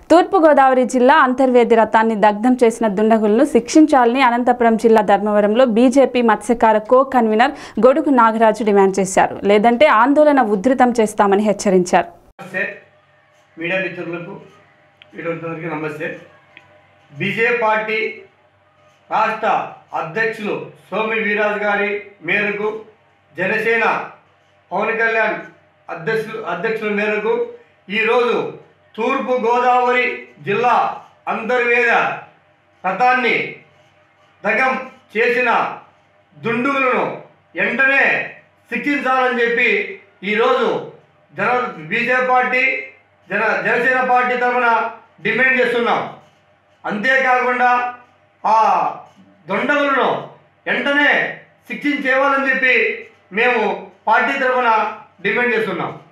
తూర్పుగోదావరి జిల్లా అంతర్వేది రథాన్ని దగ్ధం చేసిన దుండగులను శిక్షించాలని అనంతపురం జిల్లా ధర్మవరంలో బీజేపీ మత్స్యకార కో కన్వీనర్ గొడుగు నాగరాజు డిమాండ్ చేశారు లేదంటే ఆందోళన ఉధృతం చేస్తామని హెచ్చరించారు నమస్తే మీడియా మిత్రులకు వీడియోకి నమస్తే బీజే పార్టీ రాష్ట్ర అధ్యక్షులు సోమి వీరాజు గారి మేరకు జనసేన పవన్ కళ్యాణ్ అధ్యక్షులు అధ్యక్షుల మేరకు ఈరోజు తూర్పు గోదావరి జిల్లా అంతర్వేద రథాన్ని దగం చేసిన దుండుగులను వెంటనే శిక్షించాలని చెప్పి ఈరోజు జన బీజేపీ పార్టీ జన జనసేన పార్టీ తరఫున డిమాండ్ చేస్తున్నాం అంతేకాకుండా ఆ దొండగులను వెంటనే శిక్షించేవాలని చెప్పి మేము పార్టీ తరఫున డిమాండ్ చేస్తున్నాం